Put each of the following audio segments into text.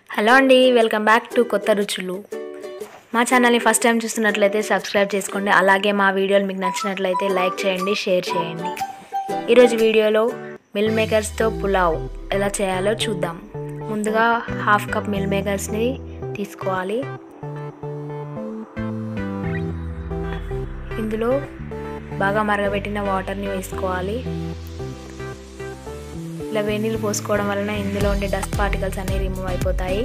hello అండి welcome back to కొత్త రుచులు మా ఛానల్ని ఫస్ట్ టైం చూస్తున్నట్లయితే సబ్స్క్రైబ్ చేసుకోండి అలాగే మా వీడియోలు మీకు నచ్చినట్లయితే లైక్ చేయండి షేర్ చేయండి ఈరోజు వీడియోలో మిల్ మేకర్స్తో పులావ్ ఎలా చేయాలో చూద్దాం ముందుగా హాఫ్ కప్ మిల్ మేకర్స్ని తీసుకోవాలి ఇందులో బాగా మరగబెట్టిన వాటర్ని వేసుకోవాలి ఇలా వేడి నీళ్ళు పోసుకోవడం వలన ఇందులో ఉండే డస్ట్ పార్టికల్స్ అనేవి రిమూవ్ అయిపోతాయి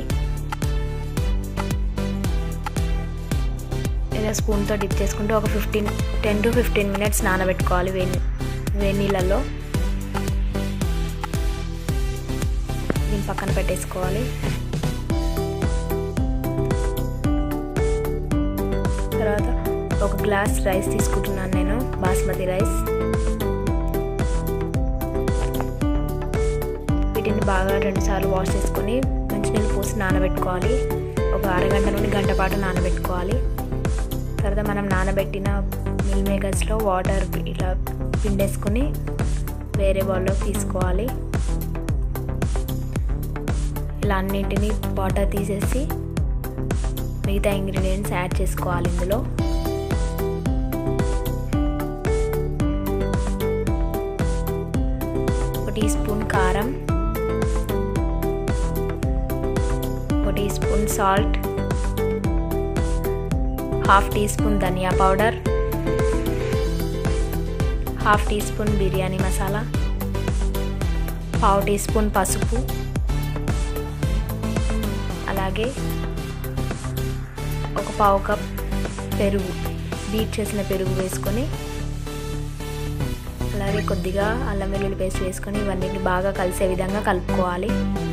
ఇలా స్పూన్తో డిప్ చేసుకుంటూ ఒక fifteen ten to fifteen minutes నానబెట్టుకోవాలి వేడి వేడి నీళ్ళల్లో దీన్ని పక్కన పెట్టేసుకోవాలి తర్వాత ఒక గ్లాస్ రైస్ తీసుకుంటున్నాను నేను బాస్మతి రైస్ వీటిని బాగా రెండుసార్లు వాష్ చేసుకొని మంచినీళ్ళు పోసి నానబెట్టుకోవాలి ఒక అరగంట నుండి గంట పాటు నానబెట్టుకోవాలి తర్వాత మనం నానబెట్టిన మిల్ మేకర్స్లో వాటర్ ఇలా పిండేసుకొని వేరే బౌల్లోకి తీసుకోవాలి ఇలా అన్నింటినీ వాటర్ తీసేసి మిగతా ఇంగ్రీడియంట్స్ యాడ్ చేసుకోవాలి ఇందులో ఒక టీ స్పూన్ కారం ఒక teaspoon salt half teaspoon ధనియా powder half teaspoon biryani masala పావు టీ స్పూన్ పసుపు అలాగే ఒక పావు కప్ పెరుగు బీట్ చేసిన పెరుగు వేసుకొని అలాగే కొద్దిగా అల్లం వెల్లుల్లి పేస్ట్ వేసుకొని ఇవన్నీ బాగా కలిసే విధంగా కలుపుకోవాలి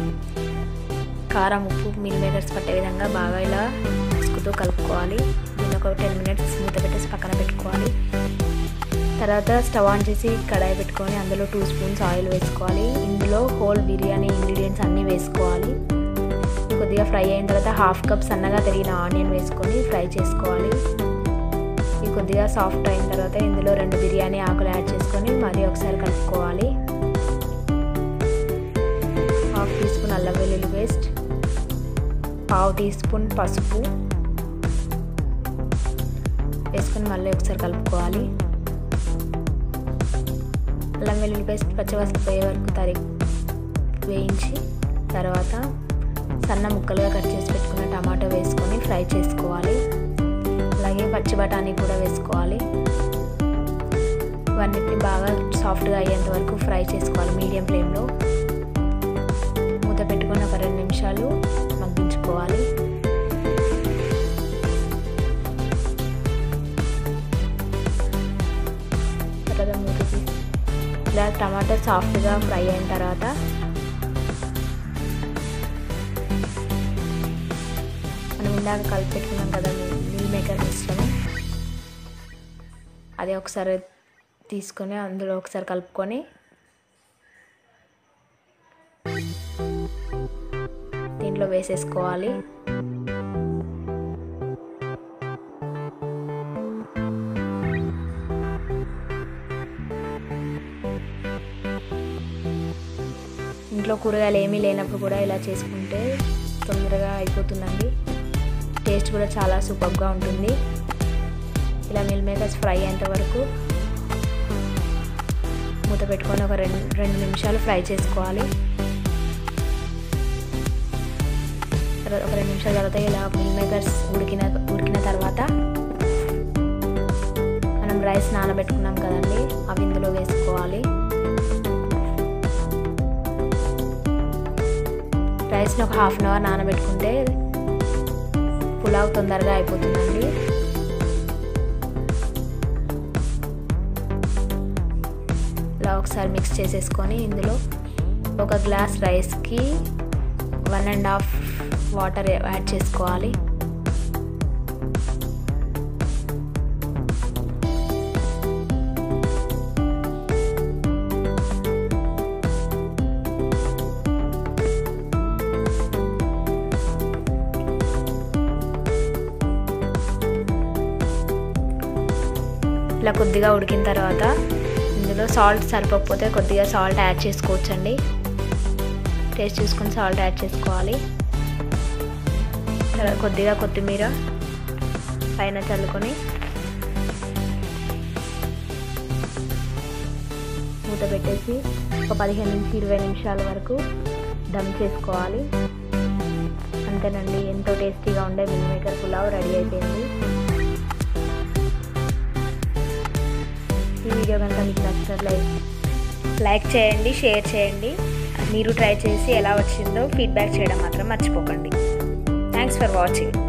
కారం ఉప్పు మిల్ మేకర్స్ పట్టే విధంగా బాగా ఇలా ఇసుకుతూ కలుపుకోవాలి దీన్ని ఒక టెన్ మినిట్స్ మూత పెట్టేసి పక్కన పెట్టుకోవాలి తర్వాత స్టవ్ ఆన్ చేసి కడాయి పెట్టుకొని అందులో టూ స్పూన్స్ ఆయిల్ వేసుకోవాలి ఇందులో హోల్ బిర్యానీ ఇంగ్రీడియంట్స్ అన్నీ వేసుకోవాలి కొద్దిగా ఫ్రై అయిన తర్వాత హాఫ్ కప్ సన్నగా తరిగిన ఆనియన్ వేసుకొని ఫ్రై చేసుకోవాలి ఇది కొద్దిగా సాఫ్ట్ అయిన తర్వాత ఇందులో రెండు బిర్యానీ ఆకులు యాడ్ చేసుకొని మరీ ఒకసారి కలుపుకోవాలి హాఫ్ టీ స్పూన్ అల్లం వెల్లుల్లి పేస్ట్ పావు టీ స్పూన్ పసుపు వేసుకొని మళ్ళీ ఒకసారి కలుపుకోవాలి అల్లం వెల్లుల్లి పేస్ట్ పచ్చివాసన పోయే వరకు తరి వేయించి తర్వాత సన్న ముక్కలుగా కట్ చేసి పెట్టుకున్న టమాటో వేసుకొని ఫ్రై చేసుకోవాలి అలాగే పచ్చి బఠానీ కూడా వేసుకోవాలి ఇవన్నిటిని బాగా సాఫ్ట్గా అయ్యేంత వరకు ఫ్రై చేసుకోవాలి మీడియం ఫ్లేమ్లో మూత పెట్టుకొని ఒక రెండు నిమిషాలు మగ్గించుకోవాలి తర్వాత మూత తీసి ఇలా టమాటా సాఫ్ట్గా ఫ్రై అయిన తర్వాత మనం ఇందాక కలిపి పెట్టుకున్నాం కదా మిల్ మేకర్ మిశ్రమం అది ఒకసారి తీసుకొని అందులో ఒకసారి కలుపుకొని దీంట్లో వేసేసుకోవాలి ఇంట్లో కూరగాయలు ఏమీ లేనప్పుడు కూడా ఇలా చేసుకుంటే తొందరగా అయిపోతుందండి టేస్ట్ కూడా చాలా సూపర్గా ఉంటుంది ఇలా మిల్ మేకర్స్ ఫ్రై అయ్యేంత వరకు మూత పెట్టుకొని ఒక రెండు రెండు నిమిషాలు ఫ్రై చేసుకోవాలి తర్వాత ఒక రెండు నిమిషాల తర్వాత ఇలా మిల్ మేకర్స్ ఉడికిన ఉడికిన తర్వాత మనం రైస్ నానబెట్టుకున్నాం కదండి అవి ఇందులో వేసుకోవాలి రైస్ని ఒక హాఫ్ అన్ అవర్ నానబెట్టుకుంటే పులావ్ తొందరగా అయిపోతుందండి ఇలా ఒకసారి మిక్స్ చేసేసుకొని ఇందులో ఒక గ్లాస్ రైస్కి one and half water add చేసుకోవాలి ఇలా కొద్దిగా ఉడికిన తర్వాత ఇందులో సాల్ట్ సరిపోకపోతే కొద్దిగా సాల్ట్ యాడ్ చేసుకోవచ్చండి టేస్ట్ చూసుకొని సాల్ట్ యాడ్ చేసుకోవాలి తర్వాత కొద్దిగా కొత్తిమీర పైన చల్లుకొని మూత పెట్టేసి ఒక పదిహేను నుంచి ఇరవై నిమిషాల వరకు దమ్ చేసుకోవాలి అంతేనండి ఎంతో టేస్టీగా ఉండే మిల్ మేకర్ పులావ్ రెడీ అయిపోయింది ఈ వీడియో కనుక మీకు నచ్చినట్లయితే లైక్ చేయండి షేర్ చేయండి మీరు ట్రై చేసి ఎలా వచ్చిందో ఫీడ్బ్యాక్ చేయడం మాత్రం మర్చిపోకండి థ్యాంక్స్ ఫర్ వాచింగ్